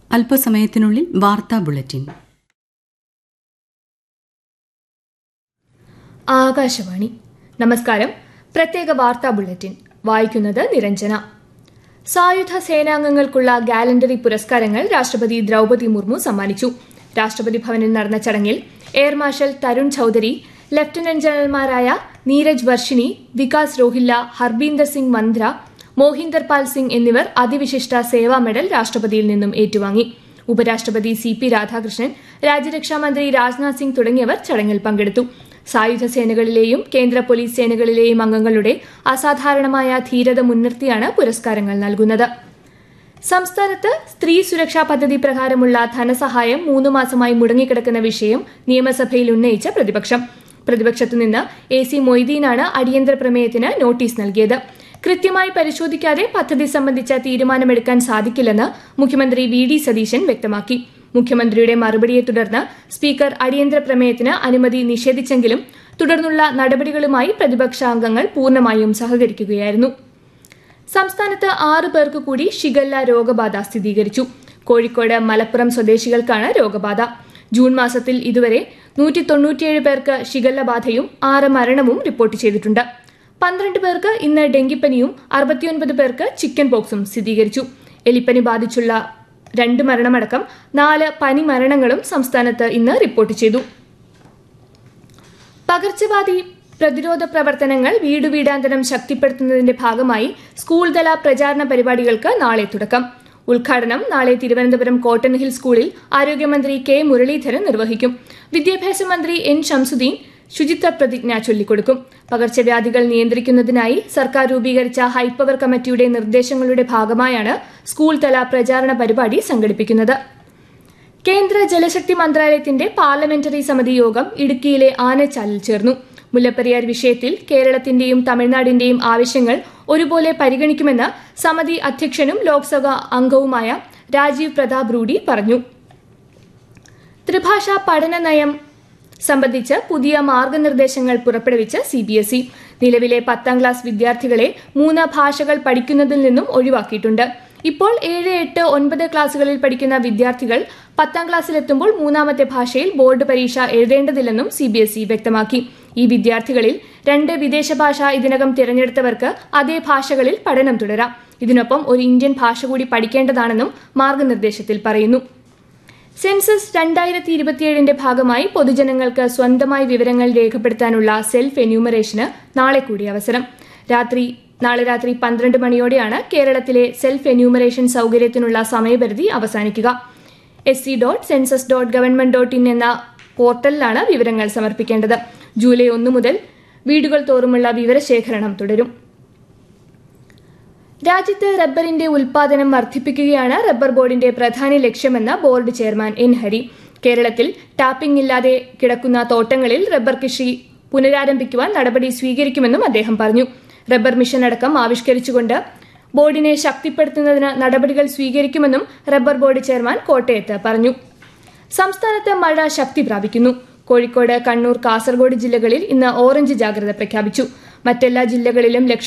അല്പസമയത്തിനുള്ളിൽ വാർത്താ ബുള്ളറ്റിൻ ആകാശവാണി നമസ്കാരം പ്രത്യേക വാർത്താ ബുള്ളറ്റിൻ വായിക്കുന്നത് നിരഞ്ജന സായുധ സേനാംഗങ്ങൾക്കുള്ള ഗാലണ്ടറി പുരസ്കാരങ്ങൾ രാഷ്ട്രപതി ദ്രൗപതി മുർമു സമ്മാനിച്ചു രാഷ്ട്രപതി ഭവനിൽ നടന്ന ചടങ്ങിൽ air marshal Tarun Chaudhary lieutenant ജനറൽമാരായ നീരജ് വർഷിനി വികാസ് രോഹില്ല ഹർബീന്ദർ സിംഗ് മന്ദ്ര മോഹിന്ദർ പാൽ സിംഗ് എന്നിവർ അതിവിശിഷ്ട സേവാ മെഡൽ രാഷ്ട്രപതിയിൽ നിന്നും ഏറ്റുവാങ്ങി ഉപരാഷ്ട്രപതി സി പി രാധാകൃഷ്ണൻ രാജ്യരക്ഷാമന്ത്രി രാജ്നാഥ് സിംഗ് തുടങ്ങിയവർ ചടങ്ങിൽ പങ്കെടുത്തു സായുധ സേനകളിലെയും കേന്ദ്ര പോലീസ് സേനകളിലെയും അംഗങ്ങളുടെ അസാധാരണമായ ധീരത മുൻനിർത്തിയാണ് പുരസ്കാരങ്ങൾ നൽകുന്നത് സംസ്ഥാനത്ത് സ്ത്രീ സുരക്ഷാ പദ്ധതി പ്രകാരമുള്ള ധനസഹായം മൂന്ന് മാസമായി മുടങ്ങിക്കിടക്കുന്ന വിഷയം നിയമസഭയിൽ ഉന്നയിച്ച പ്രതിപക്ഷം പ്രതിപക്ഷത്തുനിന്ന് എ സി മൊയ്തീനാണ് അടിയന്തര പ്രമേയത്തിന് നോട്ടീസ് നൽകിയത് കൃത്യമായി പരിശോധിക്കാതെ പദ്ധതി സംബന്ധിച്ച തീരുമാനമെടുക്കാൻ സാധിക്കില്ലെന്ന് മുഖ്യമന്ത്രി വി ഡി സതീശൻ വ്യക്തമാക്കി മുഖ്യമന്ത്രിയുടെ മറുപടിയെ തുടർന്ന് സ്പീക്കർ അടിയന്തര പ്രമേയത്തിന് അനുമതി നിഷേധിച്ചെങ്കിലും തുടർന്നുള്ള നടപടികളുമായി പ്രതിപക്ഷാംഗങ്ങൾ പൂർണ്ണമായും സഹകരിക്കുകയായിരുന്നു സംസ്ഥാനത്ത് ആറ് പേർക്ക് കൂടി ഷിഗല്ല രോഗബാധ സ്ഥിരീകരിച്ചു കോഴിക്കോട് മലപ്പുറം സ്വദേശികൾക്കാണ് രോഗബാധ ജൂൺ മാസത്തിൽ ഇതുവരെ നൂറ്റി തൊണ്ണൂറ്റിയേഴ് പേർക്ക് ഷിഗല്ല ബാധയും ആറ് മരണവും റിപ്പോർട്ട് ചെയ്തിട്ടുണ്ട് പന്ത്രണ്ട് പേർക്ക് ഇന്ന് ഡെങ്കിപ്പനിയും അറുപത്തിയൊൻപത് പേർക്ക് ചിക്കൻ പോക്സും സ്ഥിരീകരിച്ചു എലിപ്പനി ബാധിച്ചുള്ള രണ്ട് മരണമടക്കം നാല് പനി മരണങ്ങളും സംസ്ഥാനത്ത് ഇന്ന് റിപ്പോർട്ട് ചെയ്തു പകർച്ചവ്യാധി പ്രതിരോധ പ്രവർത്തനങ്ങൾ വീട് വീടാന്തരം ശക്തിപ്പെടുത്തുന്നതിന്റെ ഭാഗമായി സ്കൂൾ തല പ്രചാരണ പരിപാടികൾക്ക് നാളെ തുടക്കം ഉദ്ഘാടനം നാളെ തിരുവനന്തപുരം കോട്ടൺ ഹിൽ സ്കൂളിൽ ആരോഗ്യമന്ത്രി കെ മുരളീധരൻ നിർവഹിക്കും വിദ്യാഭ്യാസ മന്ത്രി എൻ ഷംസുദ്ദീൻ ശുചിത്വ പ്രതിജ്ഞ ചൊല്ലിക്കൊടുക്കും പകർച്ചവ്യാധികൾ നിയന്ത്രിക്കുന്നതിനായി സർക്കാർ രൂപീകരിച്ച ഹൈപ്പവർ കമ്മിറ്റിയുടെ നിർദ്ദേശങ്ങളുടെ ഭാഗമായാണ് സ്കൂൾ തല പ്രചാരണ പരിപാടി സംഘടിപ്പിക്കുന്നത് കേന്ദ്ര ജലശക്തി മന്ത്രാലയത്തിന്റെ പാർലമെന്ററി സമിതി യോഗം ഇടുക്കിയിലെ ആനച്ചാലിൽ ചേർന്നു മുല്ലപ്പെരിയാർ വിഷയത്തിൽ കേരളത്തിന്റെയും തമിഴ്നാടിന്റെയും ആവശ്യങ്ങൾ ഒരുപോലെ പരിഗണിക്കുമെന്ന് സമിതി അധ്യക്ഷനും ലോക്സഭാ അംഗവുമായ രാജീവ് പ്രതാപ് റൂഡി പറഞ്ഞു ത്രിഭാഷാ പഠന നയം സംബന്ധിച്ച് പുതിയ മാർഗനിർദ്ദേശങ്ങൾ പുറപ്പെടുവിച്ച് സി ബി എസ് ഇ നിലവിലെ പത്താം ക്ലാസ് വിദ്യാർത്ഥികളെ മൂന്ന് ഭാഷകൾ പഠിക്കുന്നതിൽ നിന്നും ഒഴിവാക്കിയിട്ടുണ്ട് ഇപ്പോൾ ഏഴ് എട്ട് ഒൻപത് ക്ലാസുകളിൽ പഠിക്കുന്ന വിദ്യാർത്ഥികൾ പത്താം ക്ലാസ്സിലെത്തുമ്പോൾ മൂന്നാമത്തെ ഭാഷയിൽ ബോർഡ് പരീക്ഷ എഴുതേണ്ടതില്ലെന്നും സി ബി എസ് ഇ വ്യക്തമാക്കി ഈ വിദ്യാർത്ഥികളിൽ രണ്ട് വിദേശ ഭാഷ ഇതിനകം തിരഞ്ഞെടുത്തവർക്ക് അതേ ഭാഷകളിൽ പഠനം തുടരാം ഇതിനൊപ്പം ഒരു ഇന്ത്യൻ ഭാഷ കൂടി പഠിക്കേണ്ടതാണെന്നും മാർഗനിർദ്ദേശത്തിൽ പറയുന്നു സെൻസസ് രണ്ടായിരത്തി ഇരുപത്തിയേഴിന്റെ ഭാഗമായി പൊതുജനങ്ങൾക്ക് സ്വന്തമായി വിവരങ്ങൾ രേഖപ്പെടുത്താനുള്ള സെൽഫ് എന്യൂമറേഷന് നാളെ കൂടി അവസരം രാത്രി നാളെ രാത്രി പന്ത്രണ്ട് മണിയോടെയാണ് കേരളത്തിലെ സെൽഫ് എന്യൂമറേഷൻ സൗകര്യത്തിനുള്ള സമയപരിധി അവസാനിക്കുക S C dot census dot government dot in എന്ന പോർട്ടലിലാണ് വിവരങ്ങൾ സമർപ്പിക്കേണ്ടത് ജൂലൈ ഒന്ന് മുതൽ വീടുകൾ തോറുമുള്ള വിവരശേഖരണം തുടരും രാജ്യത്ത് റബ്ബറിന്റെ ഉൽപാദനം വർദ്ധിപ്പിക്കുകയാണ് റബ്ബർ ബോർഡിന്റെ പ്രധാന ലക്ഷ്യമെന്ന് ബോർഡ് ചെയർമാൻ എൻ ഹരി കേരളത്തിൽ ടാപ്പിംഗ് ഇല്ലാതെ കിടക്കുന്ന തോട്ടങ്ങളിൽ റബ്ബർ കൃഷി പുനരാരംഭിക്കുവാൻ നടപടി സ്വീകരിക്കുമെന്നും അദ്ദേഹം പറഞ്ഞു റബ്ബർ മിഷൻ അടക്കം ആവിഷ്കരിച്ചുകൊണ്ട് ബോർഡിനെ ശക്തിപ്പെടുത്തുന്നതിന് നടപടികൾ സ്വീകരിക്കുമെന്നും റബ്ബർ ബോർഡ് ചെയർമാൻ കോട്ടയത്ത് പറഞ്ഞു സംസ്ഥാനത്ത് മഴ ശക്തി പ്രാപിക്കുന്നു കോഴിക്കോട് കണ്ണൂർ കാസർഗോഡ് ജില്ലകളിൽ ഇന്ന് ഓറഞ്ച് ജാഗ്രത പ്രഖ്യാപിച്ചു മറ്റെല്ലാ ജില്ലകളിലും